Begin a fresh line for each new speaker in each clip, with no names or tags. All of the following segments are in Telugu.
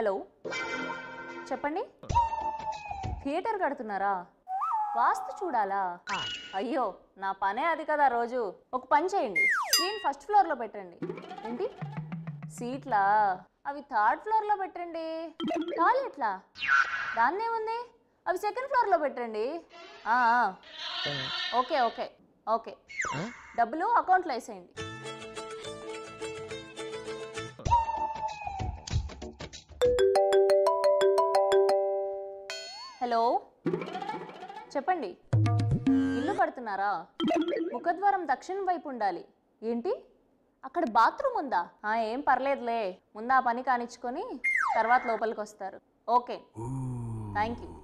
హలో చెప్పండి థియేటర్ కడుతున్నారా వాస్తు చూడాలా అయ్యో నా పనే అది కదా రోజు ఒక పని చేయండి స్క్రీన్ ఫస్ట్ ఫ్లోర్లో పెట్టండి ఏంటి సీట్లా అవి థర్డ్ ఫ్లోర్లో పెట్టండి టాయిలెట్లా దాన్నేముంది అవి సెకండ్ ఫ్లోర్లో పెట్టండి ఆ, ఆ. ఓకే ఓకే ఓకే డబ్బులు అకౌంట్లో వేసేయండి హలో చెప్పండి ఇల్లు కడుతున్నారా ముఖద్వారం దక్షిణం వైపు ఉండాలి ఏంటి అక్కడ బాత్రూమ్ ఉందా ఆ, ఏం పర్లేదులే ముందా పని కానిచ్చుకొని తర్వాత లోపలికి వస్తారు ఓకే థ్యాంక్ యూ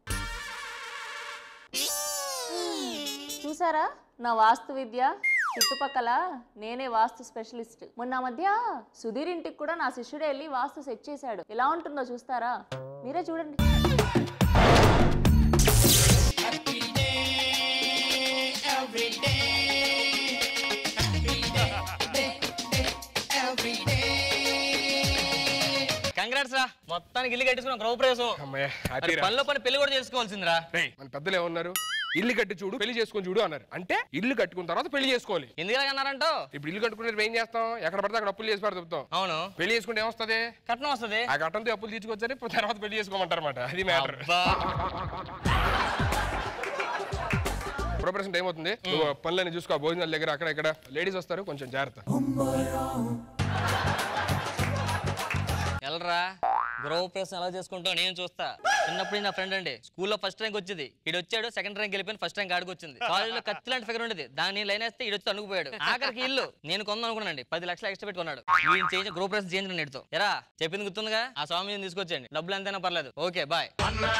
చూసారా నా వాస్తు విద్య చుట్టుపక్కల నేనే వాస్తు స్పెషలిస్ట్ మొన్న మధ్య సుధీర్ ఇంటికి కూడా నా శిష్యుడే వెళ్ళి వాస్తు సెట్ చేశాడు ఎలా ఉంటుందో చూస్తారా మీరే చూడండి
కంగ్రాట్స్ రా మొత్తానికి ఇల్లు కట్టించుకున్నాం గృహప్రవేశం
అమ్మయ్య
మరి
హ్యాపీ రా
పనిలో పని పెళ్లి కూడా చేసుకోవాల్సిందిరా
రేయ్, మన పెద్దలు ఏమన్నారు ఇల్లు కట్టి చూడు పెళ్లి చేసుకొని చూడు అన్నారు అంటే ఇల్లు కట్టుకున్న తర్వాత పెళ్లి చేసుకోవాలి
ఎందుకు అన్నారంటో
ఇప్పుడు ఇల్లు కట్టుకునేది ఏం చేస్తాం ఎక్కడ పడితే అక్కడ అప్పులు చేసి పడుతాం
అవును
పెళ్లి చేసుకుంటే ఏమొస్తుంది
కట్నం వస్తుంది
ఆ కట్టంతో అప్పులు తీసుకొచ్చని తర్వాత పెళ్లి చేసుకోమంటారు అనమాట అది మ్యాటర్
అబ్బా.
ప్రోపరేషన్ టైం అవుతుంది నువ్వు పనులని చూసుకో ఆ భోజనాల దగ్గర అక్కడ ఇక్కడ లేడీస్ వస్తారు కొంచెం జాగ్రత్త
ఎల్రా గృహప్రవేశం ఎలా చేసుకుంటావు నేను చూస్తా చిన్నప్పుడు నా ఫ్రెండ్ అండి స్కూల్లో ఫస్ట్ ర్యాంక్ వచ్చింది ఇడు వచ్చాడు సెకండ్ ర్యాంక్ వెళ్ళిపోయిన ఫస్ట్ ర్యాంక్ ఆడికి వచ్చింది కాలేజీలో కత్తి లాంటి ఫిగర్ ఉండేది దాన్ని లైన్ వేస్తే ఇడు వచ్చి అనుకుపోయాడు ఆఖరికి ఇల్లు నేను కొందాం అనుకున్నానండి పది లక్షలు ఎక్స్ట్రా పెట్టుకున్నాడు నేను చేంజ్ గృహప్రవేశం చేంజ్ నేడుతో ఎరా చెప్పింది గుర్తుందిగా ఆ స్వామిని తీసుకొచ్చేయండి డబ్బులు ఎంతైనా పర్లేదు ఓకే బాయ్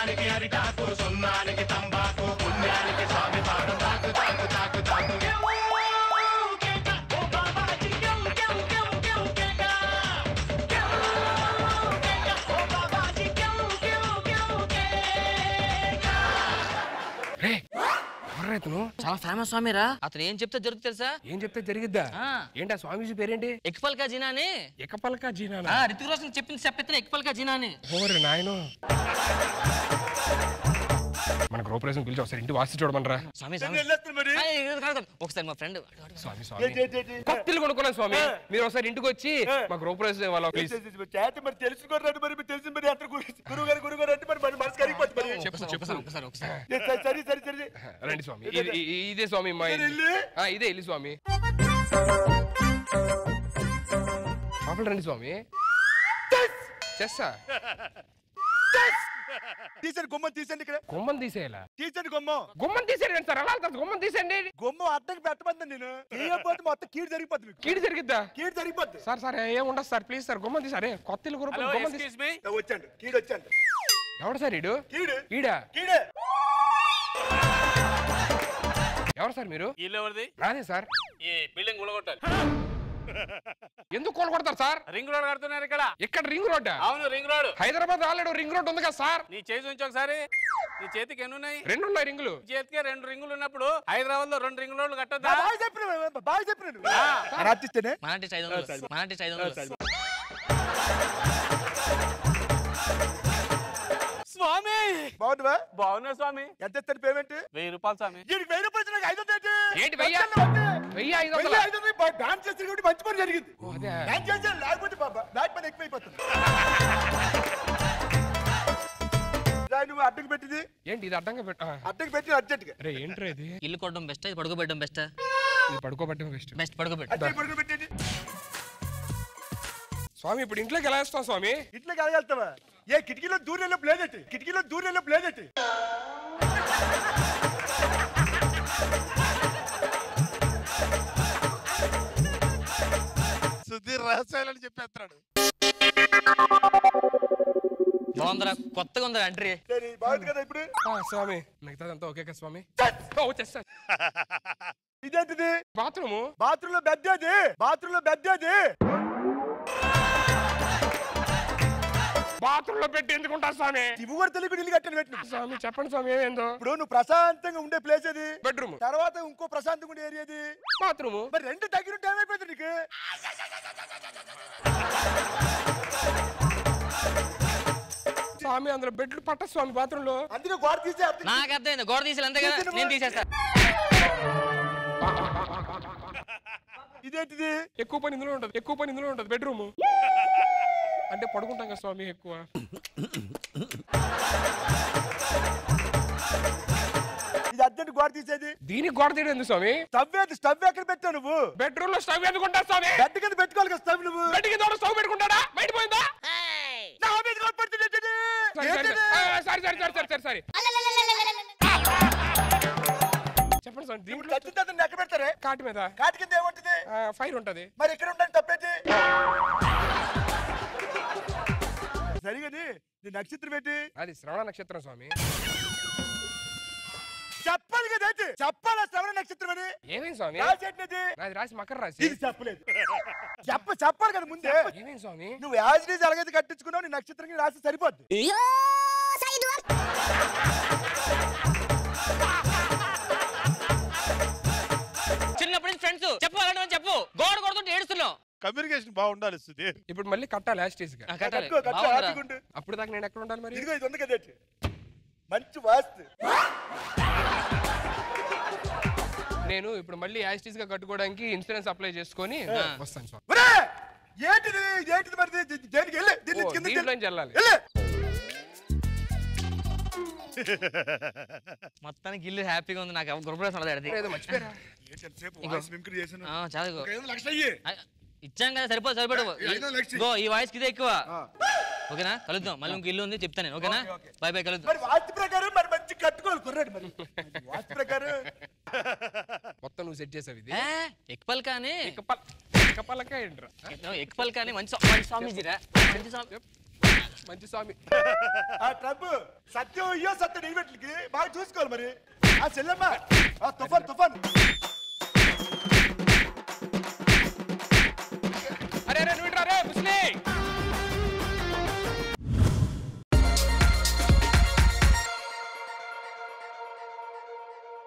రే ఎవర్రా ఇతను
చాలా ఫేమస్ స్వామిరా అతను ఏం చెప్తే జరుగుతుంది తెలుసా
ఏం చెప్తే జరిగిద్దా
ఆ.
ఏంటి ఆ స్వామీజీ పేరేంటి
ఎక్పల్ కా జీనా అని
ఎకపలక జీనానా
ఆ, రితిక్ రోషన్ చెప్పింది చెప్పిన ఎక్పల్ కా జీనా అని
ఓరే నాయను మన గృహప్రవేశం పిలిచి ఒకసారి ఇంటి వాసి చూడమనరా
స్వామి స్వామి
మరి
ఆ, ఇది కాదు, కాదు. ఒకసారి మా ఫ్రెండ్
స్వామి స్వామి కొత్తలు కొనుక్కున్నాను స్వామి మీరు ఒకసారి ఇంటికి వచ్చి మా గృహప్రవేశం వాళ్ళ ప్లీజ్
చేత మరి తెలుసుకోరండి మరి మీరు తెలిసింది మరి అంత గురువు గారు గురువు గారు అంటే మరి మన మనసు కరిగిపోతుంది మరి
చెప్పు చెప్పు
ఒకసారి ఒకసారి
ఏ, సరే సరే సరే సరే
రండి స్వామి ఇది- ఇది- ఇదే స్వామి మా ఇల్లు.
ఇల్లు?
ఆ, ఇదే ఇల్లు స్వామి లోపల రండి స్వామి చేస్తా
తీసండి గుమ్మం తీసండి ఇక్కడ
గుమ్మం తీసేయాలా
తీసండి గుమ్మం
గుమ్మం తీసేయండి సార్ అలా అంటారు గుమ్మం తీసేయండి
గుమ్మం అడ్డకి పెట్టమంది నేను తీయకపోతే మొత్తం కీడు జరిగిపోతుంది మీకు
కీడు జరిగిద్దా
కీడు జరిగిపోద్ది
సార్ సార్ ఏం ఉండదు సార్ ప్లీజ్ సార్ గుమ్మం తీసారే కొత్త ఇల్లు గుర్రం గుమ్మం తీసి
వచ్చాండి కీడు వచ్చాండి
ఎవడు సార్ ఈడు
కీడు
ఈడా
కీడే
ఎవరు సార్ మీరు
ఇల్లు ఎవరిది
నాదే సార్
ఈ బిల్డింగ్ కూలగొట్టాలి
ఎందుకు కోలు కొడతారు సార్
రింగ్ రోడ్ కడుతున్నారు ఇక్కడ
ఇక్కడ రింగ్ రోడ్
అవును ring road
Hyderabad already ring road ఉంది కదా సార్
నీ చేసి ఉంచి ఒకసారి నీ చేతికి ఎన్ని ఉన్నాయి
రెండు ఉన్నాయి రింగులు
నీ చేతికి రెండు రింగులు ఉన్నప్పుడు హైదరాబాద్ లో రెండు రింగ్ రోడ్లు కట్టొద్దా
బాగా చెప్పిన బాగా చెప్పిన ఆర్టిస్టేనే
మన ఆర్టిస్ట్ ఐదు వందలు మన ఆర్టిస్ట్ ఐదు వందలు
స్వామి
బాగుందివా
బాగున్నా స్వామి
ఎంత ఇస్తాడు పేమెంట్
వెయ్యి రూపాయలు స్వామి
దీనికి వెయ్యి రూపాయలు నాకు ఐదు వందలు ఏంటి?
ఏంటి వెయ్యి?
వద్దండి, వద్దు.
వెయ్యి ఐదు
వెయ్యి
వందల
ఐదు వందలు బా- డాన్స్ చేసి కాబట్టి మంచి పని జరిగింది
అదే
డాన్స్ చేసి లేకపోతే బాబా బ్యాక్ పని ఎక్కువైపోతుంది రా, నువ్వు అడ్డకు పెట్టింది
ఏంటి ఇది అడ్డంగా పెట్ట ఆ,
అడ్డకు పెట్టి అర్జెంట్ గా
రే ఏంట్రా ఇది
ఇల్లు కొట్టడం బెస్ట్ ఇది పడుకోబెట్టడం బెస్ట్
ఇది పడుకోబట్టం బెస్ట్
బెస్ట్ పడుకోబెట్టు
అడ్డకు పడుకుని పెట్టండి
స్వామి ఇప్పుడు ఇంట్లోకి ఎలా వేస్తాం స్వామి
ఇట్లా కలగలుగుతావా ఏ కిటికీలో దూరేలో ప్లేజ్ ఎట్టి కిటికీలో దూరేలో ప్లేజ్ ఎట్టి
సుధీర్ రహస్యాలని చెప్పేస్తున్నాడు
బాగుందిరా కొత్తగా ఉందిరా ఎంట్రీ
సరే బాగుంది కదా ఇప్పుడు
ఆ, స్వామి మిగతాదంతా ఓకే కదా స్వామి ఓ, వచ్చేస్తా
ఇదేంటిది
బాత్రూము
బాత్రూమ్ లో బెడ్ అది బాత్రూమ్ లో బెడ్ అది
బాత్రూమ్ లో పెట్టి ఎందుకుంటా స్వామి
ఇవి కూడా తెలియకుండా ఇల్లు కట్టాను పెట్టిన
స్వామి చెప్పండి స్వామి ఏమైందో
ఇప్పుడు నువ్వు ప్రశాంతంగా ఉండే ప్లేస్ అది
బెడ్రూమ్
తర్వాత ఇంకో ప్రశాంతంగా ఉండే ఏరియా అది
బాత్రూము
మరి రెండు దగ్గర టైం అయిపోయింది నీకు
స్వామి అందులో బెడ్లు పట్ట స్వామి బాత్రూమ్ లో
అందుకే గోడ తీసే అర్థం
నాకు అర్థమైంది గోడ తీసి అంతే కదా నేను తీసేస్తా
ఇదేంటిది
ఎక్కువ పని ఇందులో ఉంటది ఎక్కువ పని ఇందులో ఉంటది బెడ్రూమ్ అంటే పడుకుంటాం కదా స్వామి ఎక్కువ
ఇది అర్జెంట్ గోడ తీసేది
దీనికి గోడ తీయడం ఎందుకు స్వామి
స్టవ్ ఏది స్టవ్ ఎక్కడ పెట్టావు నువ్వు
బెడ్రూమ్ లో స్టవ్ ఎందుకుంటా స్వామి
బెడ్ కింద పెట్టుకోవాలి కదా స్టవ్ నువ్వు
బెడ్ కింద ఎవడో స్టవ్ పెట్టుకుంటాడా బయట పోయిందా
నా మీద కనపడుతుంది ఏంటిది?
సరే సరే
ఏంటిది?
సరే సరే సరే సరే సరే చెప్పండి స్వామి
ఇప్పుడు
దీంట్లో
చచ్చిన తర్వాత ఎక్కడ పెడతారే
కాటి మీద
కాటి కింద ఏముంటుంది
ఫైర్ ఉంటది
మరి ఇక్కడ ఉండని తప్పేంటి సరిగని నీ నక్షత్రం ఏంటి
అది శ్రవణ నక్షత్రం స్వామి
చెప్పాలి కదా ఏంటి చెప్పాలా శ్రవణ నక్షత్రం అని
ఏమేం స్వామి
రాసేటిది
నాది రాసి మకర రాసి
ఇది చెప్పలేదు చెప్ప చెప్పాలి కదా ముందే
ఏమేం స్వామి
నువ్వు యాజ్ డీజ్ ఎలాగైతే కట్టించుకున్నావు నీ నక్షత్రం రాసి సరిపోద్ది
చిన్నప్పటి నుంచి ఫ్రెండ్స్ చెప్పు అలాంటి చెప్పు గోడ కొడుతుంటే ఏడుస్తున్నావు
కమ్యూనికేషన్ బాగుండాలి సుధీర్
ఇప్పుడు మళ్ళీ కట్టాలి లాస్ట్ స్టేజ్ గా
ఆ, కట్టాలి
కట్టుకో కట్టుకో
బాగుందిరా.
హ్యాపీగా ఉండు.
అప్పుడు దాకా నేను ఎక్కడ ఉండాలి మరి
ఇదిగో ఇది ఉంది కదా ఏంటి? మంచి వాస్తు
నేను ఇప్పుడు మళ్ళీ యాస్టీస్ గా కట్టుకోవడానికి ఇన్సూరెన్స్ అప్లై చేసుకొని వస్తాను స్వామి
ఒరే! ఏంటిది ఏంటిది మరి ది- ది- దేనికి వెళ్ళి దీని
ఓ,
కింద
దీంట్లోంచి వెళ్ళాలి.
మొత్తానికి ఇల్లు హ్యాపీగా ఉంది నాకు గృహప్రవేశం ఉండదు అది
ఏదో మర్చిపోయారా
ఆ, చాలా ఇగో.
లక్షలు అయ్యి
ఆ, ఇచ్చాం కదా సరిపో సరిపడు
ఐదో లక్షలు.
గో ఈ వాయిస్ ఇదే ఎక్కువ ఓకేనా కలుద్దాం మళ్ళీ ఇంక ఇల్లు ఉంది చెప్తాను నేను ఓకేనా
ఓకే, ఓకే.
బై బై కలుద్దాం
మరి వాస్తు ప్రకారం మరి మంచి కట్టుకోవాలి కుర్రాడు మరి వాస్తు ప్రకారం
మొత్తం నువ్వు సెట్ చేసావు ఇది
ఏ, ఎక్పల్ కానీ
కప్పల్ కప్పలక ఏంట్రా
ఎక్పల్ కానీ మంచి స్వా- మంచి స్వామీజీరా మంచి స్వామి
మంచి స్వామి
ఆ ట్రంప్ సత్యం అయ్యో సత్యం నిలబెట్లకి బాగా చూసుకోవాలి మరి ఆ చెల్లెమ్మ ఆ తుఫాన్ తుఫాన్